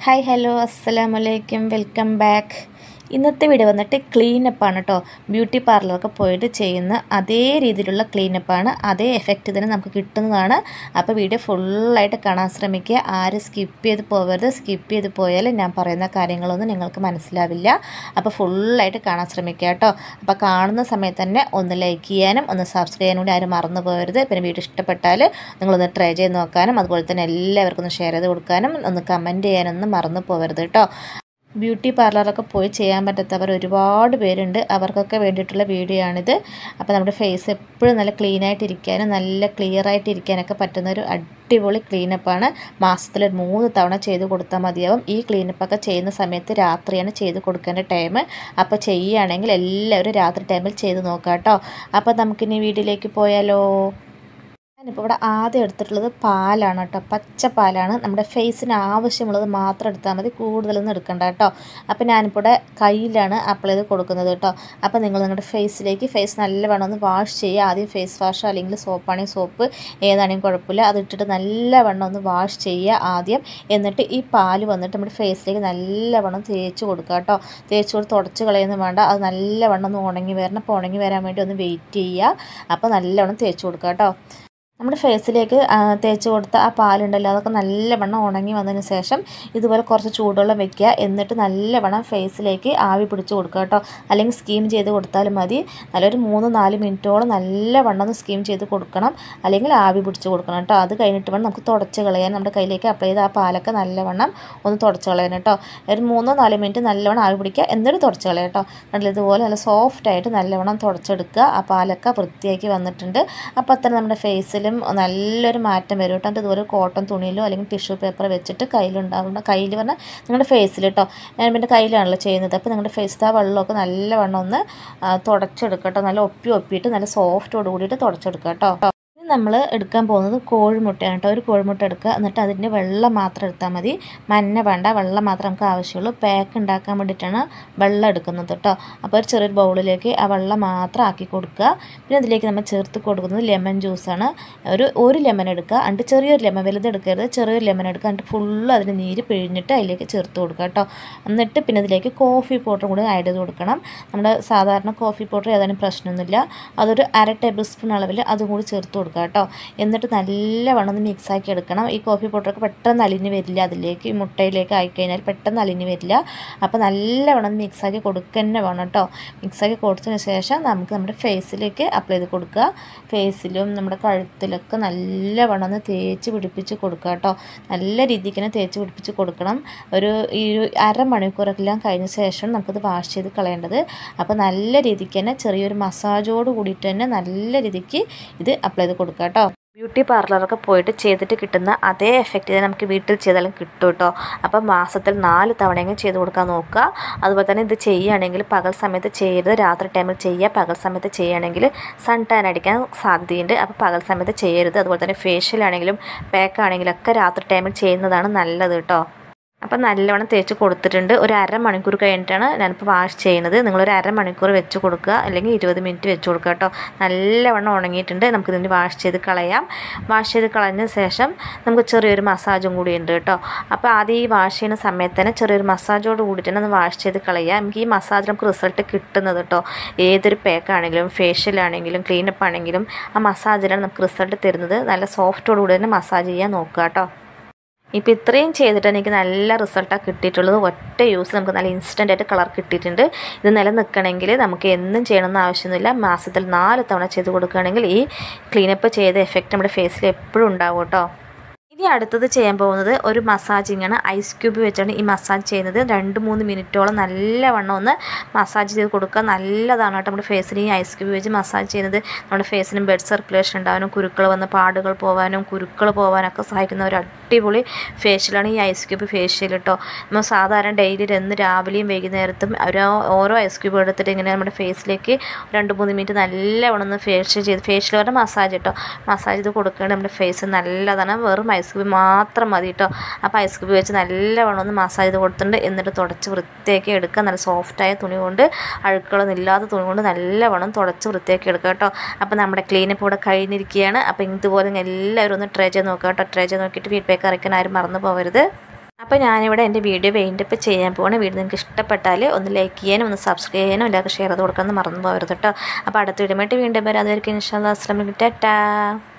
hi hello അസ്സലാമലൈക്കും welcome back ഇന്നത്തെ video വന്നിട്ട് ക്ലീനപ്പാണ് കേട്ടോ ബ്യൂട്ടി പാർലറൊക്കെ പോയിട്ട് ചെയ്യുന്ന അതേ രീതിയിലുള്ള ക്ലീനപ്പാണ് അതേ എഫക്റ്റ് തന്നെ നമുക്ക് കിട്ടുന്നതാണ് അപ്പോൾ വീഡിയോ ഫുള്ളായിട്ട് കാണാൻ ശ്രമിക്കുക ആരും സ്കിപ്പ് ചെയ്ത് പോകരുത് സ്കിപ്പ് ചെയ്ത് പോയാൽ ഞാൻ പറയുന്ന കാര്യങ്ങളൊന്നും നിങ്ങൾക്ക് മനസ്സിലാവില്ല അപ്പോൾ ഫുള്ളായിട്ട് കാണാൻ ശ്രമിക്കുക കേട്ടോ അപ്പോൾ കാണുന്ന സമയത്ത് തന്നെ ഒന്ന് ലൈക്ക് ചെയ്യാനും ഒന്ന് സബ്സ്ക്രൈബ് ചെയ്യാനും കൂടി ആരും മറന്നു പോകരുത് പിന്നെ വീഡിയോ ഇഷ്ടപ്പെട്ടാൽ നിങ്ങളൊന്ന് ട്രൈ ചെയ്ത് നോക്കാനും അതുപോലെ തന്നെ എല്ലാവർക്കും ഒന്ന് ഷെയർ ചെയ്ത് കൊടുക്കാനും ഒന്ന് കമൻറ്റ് ചെയ്യാനൊന്നും മറന്നു പോകരുത് കേട്ടോ ബ്യൂട്ടി പാർലറൊക്കെ പോയി ചെയ്യാൻ പറ്റാത്തവർ ഒരുപാട് പേരുണ്ട് അവർക്കൊക്കെ വേണ്ടിയിട്ടുള്ള വീഡിയോ ആണിത് അപ്പോൾ നമ്മുടെ ഫേസ് എപ്പോഴും നല്ല ക്ലീൻ ആയിട്ടിരിക്കാനും നല്ല ക്ലിയർ ആയിട്ടിരിക്കാനൊക്കെ പറ്റുന്ന ഒരു അടിപൊളി ക്ലീനപ്പാണ് മാസത്തിൽ ഒരു മൂന്ന് തവണ ചെയ്ത് കൊടുത്താൽ മതിയാവും ഈ ക്ലീനപ്പൊക്കെ ചെയ്യുന്ന സമയത്ത് രാത്രിയാണ് ചെയ്ത് കൊടുക്കേണ്ട ടൈം അപ്പോൾ ചെയ്യുകയാണെങ്കിൽ എല്ലാവരും രാത്രി ടൈമിൽ ചെയ്ത് നോക്കാം കേട്ടോ അപ്പോൾ നമുക്കിനി വീട്ടിലേക്ക് പോയാലോ ഞാനിപ്പോൾ ഇവിടെ ആദ്യം എടുത്തിട്ടുള്ളത് പാലാണ് കേട്ടോ പച്ച പാലാണ് നമ്മുടെ ഫേസിന് ആവശ്യമുള്ളത് മാത്രം എടുത്താൽ മതി കൂടുതലൊന്നും എടുക്കണ്ട കേട്ടോ അപ്പോൾ ഞാനിപ്പോൾ ഇവിടെ കയ്യിലാണ് അപ്ലൈ ചെയ്ത് കൊടുക്കുന്നത് കേട്ടോ അപ്പോൾ നിങ്ങൾ നിങ്ങളുടെ ഫേസിലേക്ക് ഫേസ് നല്ലവണ്ണം ഒന്ന് വാഷ് ചെയ്യുക ആദ്യം ഫേസ് വാഷോ അല്ലെങ്കിൽ സോപ്പാണെങ്കിൽ സോപ്പ് ഏതാണെങ്കിലും കുഴപ്പമില്ല അത് ഇട്ടിട്ട് നല്ലവണ്ണം ഒന്ന് വാഷ് ചെയ്യുക ആദ്യം എന്നിട്ട് ഈ പാല് വന്നിട്ട് നമ്മുടെ ഫേസിലേക്ക് നല്ലവണ്ണം തേച്ച് കൊടുക്കുക കേട്ടോ തേച്ച് കൊടുത്ത് തുടച്ച് കളയൊന്നും വേണ്ട അത് നല്ലവണ്ണം ഒന്ന് ഉണങ്ങി വരണം അപ്പോൾ ഉണങ്ങി വരാൻ വേണ്ടി ഒന്ന് വെയിറ്റ് ചെയ്യുക അപ്പോൾ നല്ലവണ്ണം തേച്ച് കൊടുക്കുക കേട്ടോ നമ്മുടെ ഫേസിലേക്ക് തേച്ച് കൊടുത്ത ആ പാലുണ്ടല്ലോ അതൊക്കെ നല്ലവണ്ണം ഉണങ്ങി വന്നതിന് ശേഷം ഇതുപോലെ കുറച്ച് ചൂടുവെള്ളം വെക്കുക എന്നിട്ട് നല്ലവണ്ണം ഫേസിലേക്ക് ആവി പിടിച്ച് കൊടുക്കുക കേട്ടോ അല്ലെങ്കിൽ സ്കീം ചെയ്ത് കൊടുത്താലും മതി നല്ലൊരു മൂന്ന് നാല് മിനിറ്റോളം നല്ലവണ്ണം ഒന്ന് സ്കീം ചെയ്ത് കൊടുക്കണം അല്ലെങ്കിൽ ആവി പിടിച്ച് കൊടുക്കണം കേട്ടോ അത് കഴിഞ്ഞിട്ട് വേണം നമുക്ക് തുടച്ച് കളയാൻ നമ്മുടെ കയ്യിലേക്ക് അപ്ലൈ ചെയ്ത ആ പാലൊക്കെ നല്ലവണ്ണം ഒന്ന് തുടച്ച് കളയാൻ കേട്ടോ ഒരു മൂന്നോ നാല് മിനിറ്റ് നല്ലവണ്ണം ആവി പിടിക്കുക എന്നിട്ട് തുടച്ച് കളയാം കേട്ടോ കണ്ടില്ല ഇതുപോലെ നല്ല സോഫ്റ്റ് ആയിട്ട് നല്ലവണ്ണം തുടച്ചെടുക്കുക ആ പാലൊക്കെ വൃത്തിയാക്കി വന്നിട്ടുണ്ട് അപ്പോൾ അത്ര നമ്മുടെ ഫേസിൽ കയ്യിലും നല്ലൊരു മാറ്റം വരും കേട്ടോ ഇതുപോലെ കോട്ടൺ തുണിയിലോ അല്ലെങ്കിൽ ടിഷ്യൂ പേപ്പർ വെച്ചിട്ട് കയ്യിലുണ്ടാവുന്ന കയ്യിൽ പറഞ്ഞാൽ നിങ്ങളുടെ ഫേസിൽ കേട്ടോ ഞാൻ എൻ്റെ കയ്യിലാണല്ലോ ചെയ്യുന്നത് അപ്പോൾ നിങ്ങളുടെ ഫേസിൽ ആ വെള്ളമൊക്കെ നല്ലവണ്ണം ഒന്ന് തുടച്ചെടുക്കുക കേട്ടോ നല്ല ഒപ്പി ഒപ്പിയിട്ട് നല്ല സോഫ്റ്റോട് കൂടിയിട്ട് തുടച്ചെടുക്കുക കേട്ടോ നമ്മൾ എടുക്കാൻ പോകുന്നത് കോഴിമുട്ടയാണ് കേട്ടോ ഒരു കോഴിമുട്ട എടുക്കുക എന്നിട്ട് അതിൻ്റെ വെള്ളം മാത്രം എടുത്താൽ മതി മഞ്ഞ വേണ്ട വെള്ളം മാത്രം നമുക്ക് ആവശ്യമുള്ളൂ പാക്ക് ഉണ്ടാക്കാൻ വേണ്ടിയിട്ടാണ് വെള്ളം എടുക്കുന്നത് കേട്ടോ അപ്പോൾ ഒരു ചെറിയൊരു ബൗളിലേക്ക് ആ വെള്ളം മാത്രം ആക്കി കൊടുക്കുക പിന്നെ അതിലേക്ക് നമ്മൾ ചേർത്ത് കൊടുക്കുന്നത് ലെമൺ ജ്യൂസാണ് ഒരു ഒരു ലെമൺ എടുക്കുക എന്നിട്ട് ചെറിയൊരു ലെമൺ വലുത് എടുക്കരുത് ചെറിയൊരു ലെമൺ എടുക്കുക എന്നിട്ട് ഫുള്ള് അതിന് നീര് പിഴിഞ്ഞിട്ട് അതിലേക്ക് ചേർത്ത് കൊടുക്കുക കേട്ടോ എന്നിട്ട് പിന്നെ അതിലേക്ക് കോഫി പൗഡർ കൂടി ആഡ് ചെയ്ത് കൊടുക്കണം നമ്മുടെ സാധാരണ കോഫി പൗഡർ ഏതാനും പ്രശ്നമൊന്നുമില്ല അതൊരു അര ടേബിൾ സ്പൂൺ അളവിൽ അതും കൂടി ചേർത്ത് കൊടുക്കുക കൊടുക്കുക കേട്ടോ എന്നിട്ട് നല്ലവണ്ണം ഒന്ന് മിക്സാക്കി എടുക്കണം ഈ കോഫി പൗഡറൊക്കെ പെട്ടെന്ന് അലിഞ്ഞ് വരില്ല അതിലേക്ക് ഈ മുട്ടയിലേക്ക് ആയിക്കഴിഞ്ഞാൽ പെട്ടെന്ന് അലിഞ്ഞ് വരില്ല അപ്പോൾ നല്ലവണ്ണം മിക്സാക്കി കൊടുക്കുക തന്നെ വേണം കേട്ടോ മിക്സാക്കി കൊടുത്തതിന് ശേഷം നമുക്ക് നമ്മുടെ ഫേസിലേക്ക് അപ്ലൈ ചെയ്ത് കൊടുക്കുക ഫേസിലും നമ്മുടെ കഴുത്തിലൊക്കെ നല്ലവണ്ണം ഒന്ന് തേച്ച് പിടിപ്പിച്ച് കൊടുക്കുക കേട്ടോ നല്ല രീതിക്ക് തന്നെ തേച്ച് പിടിപ്പിച്ച് കൊടുക്കണം ഒരു ഈ ഒരു അരമണിക്കൂറെല്ലാം കഴിഞ്ഞ ശേഷം നമുക്കത് വാഷ് ചെയ്ത് കളയേണ്ടത് അപ്പോൾ നല്ല രീതിക്ക് തന്നെ ചെറിയൊരു മസാജോട് കൂടിയിട്ട് തന്നെ നല്ല രീതിക്ക് ഇത് അപ്ലൈ ചെയ്ത് കൊടുക്കുക കേട്ടോ ബ്യൂട്ടി പാർലറൊക്കെ പോയിട്ട് ചെയ്തിട്ട് കിട്ടുന്ന അതേ എഫക്റ്റ് തന്നെ നമുക്ക് വീട്ടിൽ ചെയ്താലും കിട്ടും കേട്ടോ അപ്പം മാസത്തിൽ നാല് തവണയെങ്കിലും ചെയ്ത് കൊടുക്കാൻ നോക്കുക അതുപോലെ തന്നെ ഇത് ചെയ്യുകയാണെങ്കിൽ പകൽ സമയത്ത് ചെയ്യരുത് രാത്രി ടൈമിൽ ചെയ്യുക പകൽ സമയത്ത് ചെയ്യുകയാണെങ്കിൽ സൺ ടാൻ അടിക്കാൻ സാധ്യതയുണ്ട് അപ്പോൾ പകൽ സമയത്ത് ചെയ്യരുത് അതുപോലെ തന്നെ ഫേഷ്യൽ ആണെങ്കിലും പാക്ക് ആണെങ്കിലും ഒക്കെ രാത്രി ടൈമിൽ ചെയ്യുന്നതാണ് നല്ലത് കേട്ടോ അപ്പം നല്ലവണ്ണം തേച്ച് കൊടുത്തിട്ടുണ്ട് ഒരു അരമണിക്കൂർ കഴിഞ്ഞിട്ടാണ് ഞാനിപ്പോൾ വാഷ് ചെയ്യുന്നത് നിങ്ങളൊരു അരമണിക്കൂർ വെച്ച് കൊടുക്കുക അല്ലെങ്കിൽ ഇരുപത് മിനിറ്റ് വെച്ച് കൊടുക്കുക കേട്ടോ നല്ലവണ്ണം ഉണങ്ങിയിട്ടുണ്ട് നമുക്കിതിൻ്റെ വാഷ് ചെയ്ത് കളയാം വാഷ് ചെയ്ത് കളഞ്ഞ ശേഷം നമുക്ക് ചെറിയൊരു മസാജും കൂടി ഉണ്ട് കേട്ടോ അപ്പോൾ ആദ്യം ഈ വാഷ് ചെയ്യുന്ന സമയത്ത് തന്നെ ചെറിയൊരു മസാജോട് കൂടിയിട്ട് ഒന്ന് വാഷ് ചെയ്ത് കളയുക നമുക്ക് ഈ മസാജ് നമുക്ക് റിസൾട്ട് കിട്ടുന്നത് കേട്ടോ ഏതൊരു പാക്കാണെങ്കിലും ഫേഷ്യലാണെങ്കിലും ക്ലീനപ്പ് ആണെങ്കിലും ആ മസാജിലാണ് നമുക്ക് റിസൾട്ട് തരുന്നത് നല്ല സോഫ്റ്റോട് കൂടി തന്നെ മസാജ് ചെയ്യാൻ നോക്കുക കേട്ടോ ഇപ്പോൾ ഇത്രയും ചെയ്തിട്ട് എനിക്ക് നല്ല റിസൾട്ടാണ് കിട്ടിയിട്ടുള്ളത് ഒറ്റ യൂസ് നമുക്ക് നല്ല ഇൻസ്റ്റൻ്റ് ആയിട്ട് കളർ കിട്ടിയിട്ടുണ്ട് ഇത് നിലനിൽക്കണമെങ്കിൽ നമുക്ക് എന്നും ചെയ്യണമെന്ന് ആവശ്യമൊന്നുമില്ല മാസത്തിൽ നാല് തവണ ചെയ്ത് കൊടുക്കുകയാണെങ്കിൽ ഈ ക്ലീനപ്പ് ചെയ്ത എഫക്റ്റ് നമ്മുടെ ഫേസിൽ എപ്പോഴും ഉണ്ടാവും കേട്ടോ ഇനി അടുത്തത് ചെയ്യാൻ പോകുന്നത് ഒരു മസാജിങ് ആണ് ഐസ് ക്യൂബ് വെച്ചാണ് ഈ മസാജ് ചെയ്യുന്നത് രണ്ട് മൂന്ന് മിനിറ്റോളം നല്ലവണ്ണം ഒന്ന് മസാജ് ചെയ്ത് കൊടുക്കുക നല്ലതാണ് കേട്ടോ നമ്മുടെ ഫേസിന് ഈ ഐസ് ക്യൂബ് വെച്ച് മസാജ് ചെയ്യുന്നത് നമ്മുടെ ഫേസിന് ബ്ലഡ് സർക്കുലേഷൻ ഉണ്ടാവാനും കുരുക്കൾ വന്ന് പാടുകൾ പോകാനും കുരുക്കൾ പോകാനൊക്കെ സഹായിക്കുന്ന ഒരു അടിപൊളി ഫേഷ്യലാണ് ഈ ഐസ് ക്യൂബ് ഫേഷ്യൽ കേട്ടോ നമ്മൾ സാധാരണ ഡെയിലി എന്ന് രാവിലെയും വൈകുന്നേരത്തും ഓരോ ഓരോ ഐസ് ക്യൂബ് എടുത്തിട്ട് ഇങ്ങനെ നമ്മുടെ ഫേസിലേക്ക് രണ്ട് മൂന്ന് മിനിറ്റ് നല്ലവണ്ണം ഒന്ന് ഫേഷ്യൽ ചെയ്ത് ഫേഷ്യൽ പറഞ്ഞാൽ മസാജ് കേട്ടോ മസാജ് ചെയ്ത് കൊടുക്കേണ്ട നമ്മുടെ ഫേസ് നല്ലതാണ് വെറും ഐസ് ക്യൂബ് മാത്രം മതി കേട്ടോ അപ്പോൾ ഐസ് ക്യൂബ് വെച്ച് നല്ലവണ്ണം ഒന്ന് മസാജ് ചെയ്ത് കൊടുത്തിട്ടുണ്ട് എന്നിട്ട് തുടച്ച് വൃത്തിയാക്കി എടുക്കുക നല്ല സോഫ്റ്റായ തുണി കൊണ്ട് അഴുക്കളൊന്നും ഇല്ലാത്ത തുണി കൊണ്ട് നല്ലവണ്ണം തുടച്ച് വൃത്തിയാക്കി എടുക്കുക കേട്ടോ അപ്പോൾ നമ്മുടെ ക്ലീനപ്പ് ഇവിടെ കഴിഞ്ഞിരിക്കുകയാണ് അപ്പോൾ ഇതുപോലെ എല്ലാവരും ഒന്ന് ട്രൈ ചെയ്ത് നോക്കുക കേട്ടോ ട്രൈ ചെയ്ത് നോക്കിയിട്ട് ഫീഡ്ബാക്ക് അറിയിക്കാൻ ആരും മറന്നു പോകരുത് അപ്പോൾ ഞാനിവിടെ എൻ്റെ വീഡിയോ വെയിൻഡപ്പ് ചെയ്യാൻ പോവാണ് വീഡിയോ നിങ്ങൾക്ക് ഇഷ്ടപ്പെട്ടാൽ ഒന്ന് ലൈക്ക് ചെയ്യാനും ഒന്ന് സബ്സ്ക്രൈബ് ചെയ്യാനും എല്ലാവർക്കും ഷെയർ ചെയ്ത് കൊടുക്കാമെന്ന് മറന്നു പോകരുത് കേട്ടോ അപ്പോൾ അടുത്ത വീഡിയോ വീണ്ടും വരാം അതുവരെയ്ക്കും ഇൻഷാല്ലാ അസ്ലാം ടാറ്റാ